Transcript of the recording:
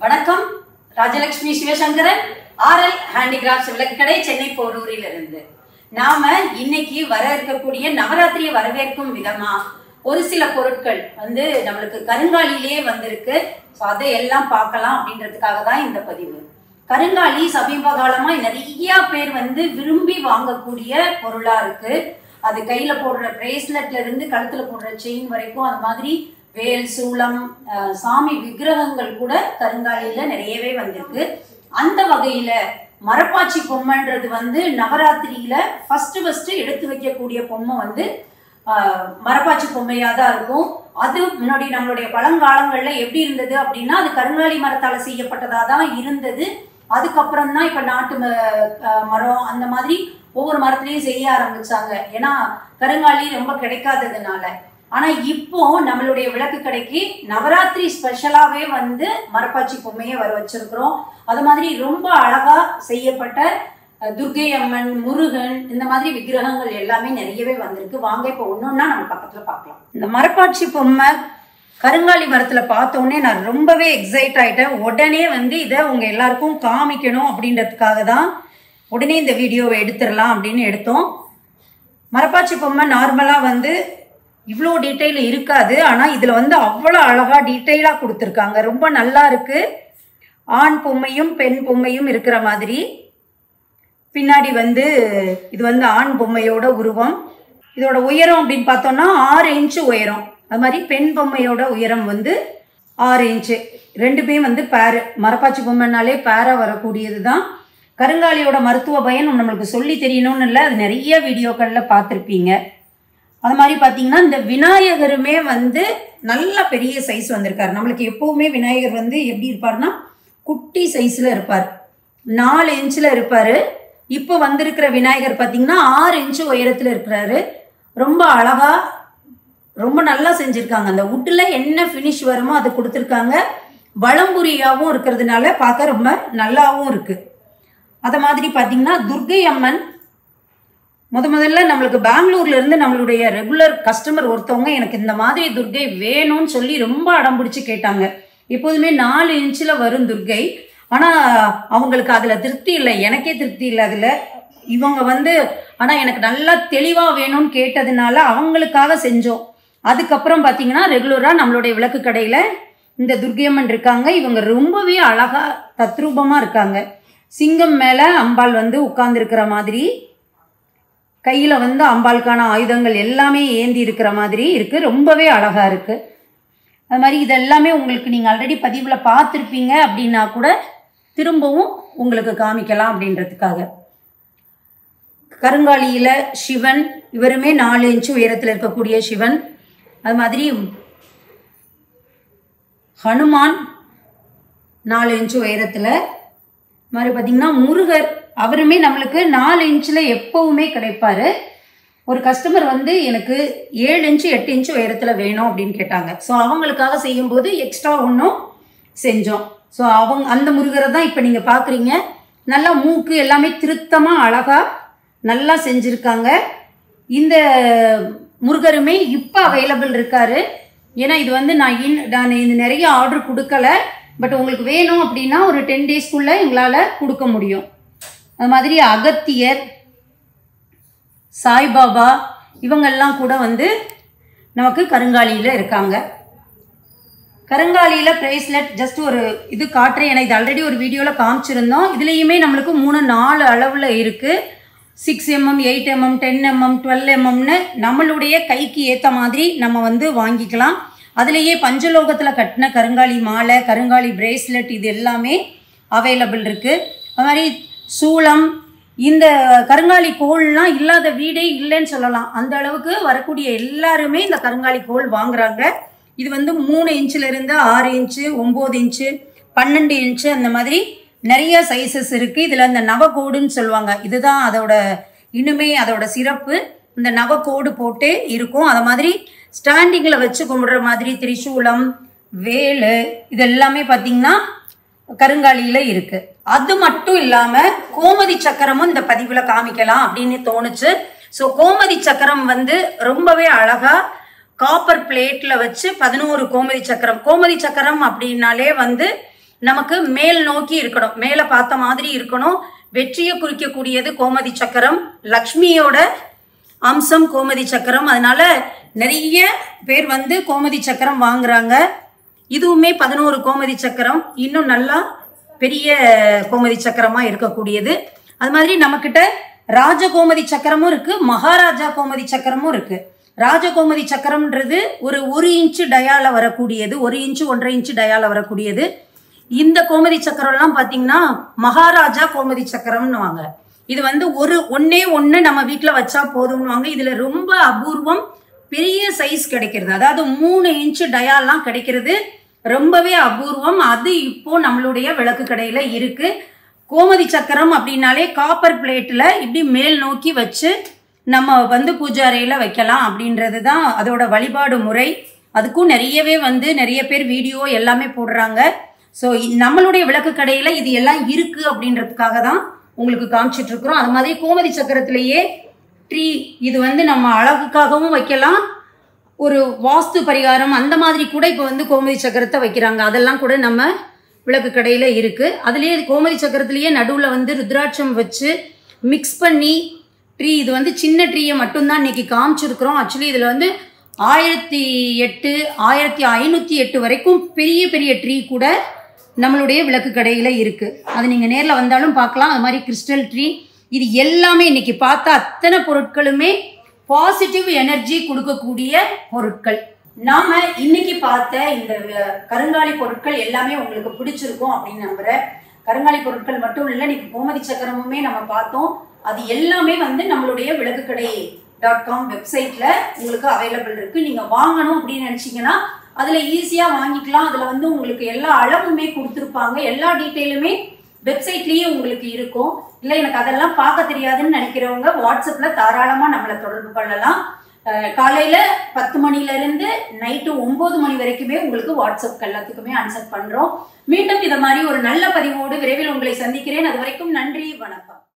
வணக்கம் Rajalakshmi Sivasankaran RL handicrafts விளக்கடை சென்னை போரூரில் இருந்து நாம இன்னைக்கு வர இருக்கக்கூடிய நவராத்திரியை வரவேற்கும் விதமா ஒரு சில பொருட்கள் வந்து நம்மளுக்கு கருங்காலிலே வந்திருக்கு ஸோ அதை எல்லாம் பார்க்கலாம் அப்படின்றதுக்காக தான் இந்த பதிவு கருங்காலி சமீப காலமா நிறைய பேர் வந்து விரும்பி வாங்கக்கூடிய பொருளா இருக்கு அது கையில போடுற பிரேஸ்லெட்ல இருந்து கழுத்துல போடுற செயின் வரைக்கும் அது மாதிரி வேல் சூளம் அஹ், சாமி விக்கிரகங்கள் கூட கருங்காலியில நிறையவே வந்திருக்கு அந்த வகையில மரப்பாச்சி பொம்மைன்றது வந்து நவராத்திரியில ஃபர்ஸ்ட் ஃபர்ஸ்ட் எடுத்து வைக்கக்கூடிய பொம்மை வந்து ஆஹ், மரப்பாச்சி பொம்மையா தான் இருக்கும் அது முன்னாடி நம்மளுடைய பழங்காலங்கள்ல எப்படி இருந்தது அப்படின்னா அது கருங்காலி மரத்தால செய்யப்பட்டதா தான் இருந்தது அதுக்கப்புறம் தான் இப்ப நாட்டு ம- ஆஹ், மரம் அந்த மாதிரி ஒவ்வொரு மரத்துலயும் செய்ய ஆரம்பிச்சாங்க ஏன்னா கருங்காலி ரொம்ப கிடைக்காததுனால ஆனா இப்போ நம்மளுடைய விளக்கு கடைக்கு நவராத்திரி ஸ்பெஷலாவே வந்து மரப்பாச்சி பொம்மையை வர வச்சிருக்கிறோம் அது மாதிரி ரொம்ப அழகா செய்யப்பட்ட அஹ், துர்க்கை அம்மன் முருகன் இந்த மாதிரி விக்கிரகங்கள் எல்லாமே நிறையவே வந்திருக்கு வாங்க இப்போ ஒன்னொன்னா நம்ம பக்கத்துல பார்க்கலாம் இந்த மரப்பாச்சி பொம்மை கருங்காலி மரத்துல பார்த்த உடனே நான் ரொம்பவே எக்ஸைட் ஆயிட்டேன் உடனே வந்து இதை உங்க எல்லாருக்கும் காமிக்கணும் அப்படின்றதுக்காக தான் உடனே இந்த வீடியோவை எடுத்துடலாம் அப்படின்னு எடுத்தோம் மரப்பாச்சி பொம்மை நார்மலாக வந்து இவ்வளோ டீட்டெயில் இருக்காது ஆனால் இதில் வந்து அவ்வளோ அழகாக டீட்டெயிலாக கொடுத்துருக்காங்க ரொம்ப நல்லா இருக்கு ஆண் பொம்மையும் பெண் பொம்மையும் இருக்கிற மாதிரி பின்னாடி வந்து இது வந்து ஆண் பொம்மையோட உருவம் இதோட உயரம் அப்படின்னு பார்த்தோம்னா ஆறு இன்ச்சு உயரம் அது மாதிரி பெண் பொம்மையோட உயரம் வந்து ஆறு இன்ச்சு ரெண்டுமே வந்து பேரு மரப்பாச்சி பொம்மைனாலே பேரா வரக்கூடியது தான் கருங்காலியோட மருத்துவ பயன் நம்மளுக்கு சொல்லி தெரியணும்னு இல்லை அது நிறைய வீடியோக்களில் பார்த்துருப்பீங்க அது மாதிரி பார்த்தீங்கன்னா இந்த விநாயகருமே வந்து நல்ல பெரிய சைஸ் வந்திருக்காரு நம்மளுக்கு எப்பவுமே விநாயகர் வந்து எப்படி இருப்பார்னா குட்டி சைஸில் இருப்பார் நாலு இன்ச்சில் இருப்பார் இப்போ வந்திருக்கிற விநாயகர் பார்த்தீங்கன்னா ஆறு இன்ச்சு உயரத்தில் இருக்கிறாரு ரொம்ப அழகா ரொம்ப நல்லா செஞ்சுருக்காங்க அந்த வுட்டில் என்ன ஃபினிஷ் வருமோ அது கொடுத்துருக்காங்க வளம்புரியாகவும் இருக்கிறதுனால பார்க்க ரொம்ப நல்லாவும் இருக்குது அதை மாதிரி பார்த்தீங்கன்னா துர்க்கை அம்மன் முத முதல்ல நம்மளுக்கு பெங்களூர்ல இருந்து நம்மளுடைய ரெகுலர் கஸ்டமர் ஒருத்தவங்க எனக்கு இந்த மாதிரி துர்க்கை வேணும்னு சொல்லி ரொம்ப அடம் பிடிச்சி கேட்டாங்க எப்போதுமே நாலு இன்ச்சில் வரும் துர்க்கை ஆனால் அவங்களுக்கு அதில் திருப்தி இல்லை எனக்கே திருப்தி இல்லை அதில் இவங்க வந்து ஆனால் எனக்கு நல்லா தெளிவாக வேணும்னு கேட்டதுனால அவங்களுக்காக செஞ்சோம் அதுக்கப்புறம் பார்த்தீங்கன்னா ரெகுலராக நம்மளுடைய விளக்கு கடையில் இந்த துர்க்கையம்மன் இருக்காங்க இவங்க ரொம்பவே அழகாக தத்ரூபமாக இருக்காங்க சிங்கம் மேலே அம்பாள் வந்து உட்கார்ந்துருக்கிற மாதிரி கையில் வந்து அம்பாளுக்கான ஆயுதங்கள் எல்லாமே ஏந்தி இருக்கிற மாதிரி இருக்குது ரொம்பவே அழகாக இருக்குது அது மாதிரி இதெல்லாமே உங்களுக்கு நீங்கள் ஆல்ரெடி பதிவில் பார்த்துருப்பீங்க அப்படின்னா கூட திரும்பவும் உங்களுக்கு காமிக்கலாம் அப்படின்றதுக்காக கருங்காலியில் சிவன் இவருமே நாலு இன்ச்சு உயரத்தில் இருக்கக்கூடிய சிவன் அது மாதிரி ஹனுமான் நாலு இன்ச்சு உயரத்தில் மாதிரி பார்த்தீங்கன்னா முருகர் அவருமே நம்மளுக்கு நாலு இன்ச்சில் எப்பவுமே கிடைப்பாரு ஒரு கஸ்டமர் வந்து எனக்கு ஏழு இன்ச்சு எட்டு இன்ச்சு உயரத்தில் வேணும் அப்படின்னு கேட்டாங்க ஸோ அவங்களுக்காக செய்யும்போது எக்ஸ்ட்ரா ஒன்றும் செஞ்சோம் ஸோ அவங்க அந்த முருகரை தான் இப்போ நீங்கள் பார்க்குறீங்க நல்லா மூக்கு எல்லாமே திருத்தமாக அழகாக நல்லா செஞ்சுருக்காங்க இந்த முருகருமே இப்போ அவைலபிள் இருக்காரு ஏன்னா இது வந்து நான் இன் நான் இது நிறைய ஆர்டர் கொடுக்கல பட் உங்களுக்கு வேணும் அப்படின்னா ஒரு டென் டேஸ்க்குள்ளே எங்களால் கொடுக்க முடியும் அது மாதிரி அகத்தியர் சாய்பாபா இவங்கெல்லாம் கூட வந்து நமக்கு கருங்காலியில் இருக்காங்க கருங்காலியில் ப்ரேஸ்லெட் ஜஸ்ட் ஒரு இது காட்டுறேன் ஏன்னா இது ஆல்ரெடி ஒரு வீடியோவில் காமிச்சிருந்தோம் இதுலேயுமே நம்மளுக்கு மூணு நாலு அளவில் இருக்குது six mm eight mm ten mm twelve எம்எம்னு நம்மளுடைய கைக்கு ஏற்ற மாதிரி நம்ம வந்து வாங்கிக்கலாம் அதுலேயே பஞ்சலோகத்தில் கட்டின கருங்காலி மாலை கருங்காலி பிரேஸ்லெட் இது எல்லாமே அவைலபிள் இருக்குது அது மாதிரி சூளம் இந்த கருங்காலி கோல்லாம் இல்லாத வீடே இல்லைன்னு சொல்லலாம் அந்த அளவுக்கு வரக்கூடிய எல்லாருமே இந்த கருங்காலி கோல் வாங்குறாங்க இது வந்து மூணு இன்ச்சில் இருந்து ஆறு இன்ச்சு ஒம்பது இன்ச்சு பன்னெண்டு இன்ச்சு அந்த மாதிரி நிறைய சைஸஸ் இருக்குது இதில் இந்த நவகோடுன்னு சொல்லுவாங்க இதுதான் அதோட இன்னுமே அதோட சிறப்பு இந்த நவகோடு போட்டு இருக்கும் அதை மாதிரி ஸ்டாண்டிங்கில் வச்சு கும்பிடுற மாதிரி திரிசூலம் வேலு இது எல்லாமே பார்த்தீங்கன்னா கருங்காலியில் இருக்கு அது மட்டும் இல்லாமல் கோமதி சக்கரமும் இந்த பதிவில் காமிக்கலாம் அப்படின்னு தோணுச்சு ஸோ கோமதி சக்கரம் வந்து ரொம்பவே அழகா காப்பர் பிளேட்டில் வச்சு பதினோரு கோமதி சக்கரம் கோமதி சக்கரம் அப்படின்னாலே வந்து நமக்கு மேல் நோக்கி இருக்கணும் மேலே பார்த்த மாதிரி இருக்கணும் வெற்றியை குறிக்கக்கூடியது கோமதி சக்கரம் லக்ஷ்மியோட அம்சம் கோமதி சக்கரம் அதனால நிறைய பேர் வந்து கோமதி சக்கரம் வாங்குறாங்க இதுவுமே பதினோரு கோமதி சக்கரம் இன்னும் நல்லா பெரிய கோமதி சக்கரமா இருக்கக்கூடியது அது மாதிரி நம்மக்கிட்ட ராஜகோமதி சக்கரமும் இருக்கு மகாராஜா கோமதி சக்கரமும் இருக்கு ராஜகோமதி சக்கரம்ன்றது ஒரு ஒரு இன்ச்சு டயால வரக்கூடியது ஒரு இன்ச்சு ஒன்றரை இன்ச்சு டயால வரக்கூடியது இந்த கோமதி சக்கரம்லாம் பார்த்தீங்கன்னா மகாராஜா கோமதி சக்கரம்னுவாங்க இது வந்து ஒரு ஒண்ணே ஒன்று நம்ம வீட்டில் வச்சா போதும்னுவாங்க இதில் ரொம்ப அபூர்வம் பெரிய சைஸ் கிடைக்கிறது அதாவது மூணு இன்ச்சு டயால்லாம் கிடைக்கிறது ரொம்பவே அபூர்வம் அது இப்போ நம்மளுடைய விளக்கு கடையில் இருக்கு கோமதி சக்கரம் அப்படின்னாலே காப்பர் பிளேட்டில் இப்படி மேல் நோக்கி வச்சு நம்ம வந்து பூஜை அறையில் வைக்கலாம் அப்படின்றது தான் அதோட வழிபாடு முறை அதுக்கும் நிறையவே வந்து நிறைய பேர் வீடியோ எல்லாமே போடுறாங்க ஸோ நம்மளுடைய விளக்கு கடையில் இது எல்லாம் இருக்குது அப்படின்றதுக்காக தான் உங்களுக்கு காமிச்சிட்டு இருக்கிறோம் அது மாதிரி கோமதி சக்கரத்திலேயே ட்ரீ இது வந்து நம்ம அழகுக்காகவும் வைக்கலாம் ஒரு வாஸ்து பரிகாரம் அந்த மாதிரி கூட இப்போ வந்து கோமதி சக்கரத்தை வைக்கிறாங்க அதெல்லாம் கூட நம்ம விளக்கு கடையில் இருக்குது அதுலேயே கோமதி சக்கரத்திலேயே நடுவில் வந்து ருத்ராட்சம் வச்சு மிக்ஸ் பண்ணி ட்ரீ இது வந்து சின்ன ட்ரீயை மட்டும்தான் இன்னைக்கு காமிச்சிருக்கிறோம் ஆக்சுவலி இதில் வந்து ஆயிரத்தி எட்டு ஆயிரத்தி ஐநூற்றி எட்டு வரைக்கும் பெரிய பெரிய ட்ரீ கூட நம்மளுடைய விளக்கு கடையில் இருக்குது அது நீங்கள் நேரில் வந்தாலும் பார்க்கலாம் அது மாதிரி கிறிஸ்டல் ட்ரீ இது எல்லாமே இன்னைக்கு பார்த்த அத்தனை பொருட்களுமே பாசிட்டிவ் எனர்ஜி கொடுக்கக்கூடிய பொருட்கள் நாம இன்னைக்கு பார்த்த இந்த அஹ், கருங்காலி பொருட்கள் எல்லாமே உங்களுக்கு பிடிச்சிருக்கும் அப்படின்னு நம்புறேன் கருங்காலி பொருட்கள் மட்டும் இல்லை இன்னைக்கு கோமதி சக்கரமுமே நம்ம பார்த்தோம் அது எல்லாமே வந்து நம்மளுடைய விளக்குக்கடை டாட் காம் வெப்சைட்ல உங்களுக்கு அவைலபிள் இருக்கு நீங்க வாங்கணும் அப்படின்னு நினைச்சீங்கன்னா அதுல ஈஸியா வாங்கிக்கலாம் அதுல வந்து உங்களுக்கு எல்லா அளவுமே கொடுத்துருப்பாங்க எல்லா டீட்டெயிலுமே வெப்சைட்லயே உங்களுக்கு இருக்கும் இல்லை எனக்கு அதெல்லாம் பார்க்க தெரியாதுன்னு நினைக்கிறவங்க வாட்ஸ்அப்ல தாராளமா நம்மளை தொடர்பு கொள்ளலாம் அஹ் காலையில பத்து மணில இருந்து நைட்டு ஒன்பது மணி வரைக்குமே உங்களுக்கு வாட்ஸ்அப் எல்லாத்துக்குமே ஆன்சர் பண்றோம் மீண்டும் இதை மாதிரி ஒரு நல்ல பதிவோடு விரைவில் உங்களை சந்திக்கிறேன் அது வரைக்கும் நன்றி வணக்கம்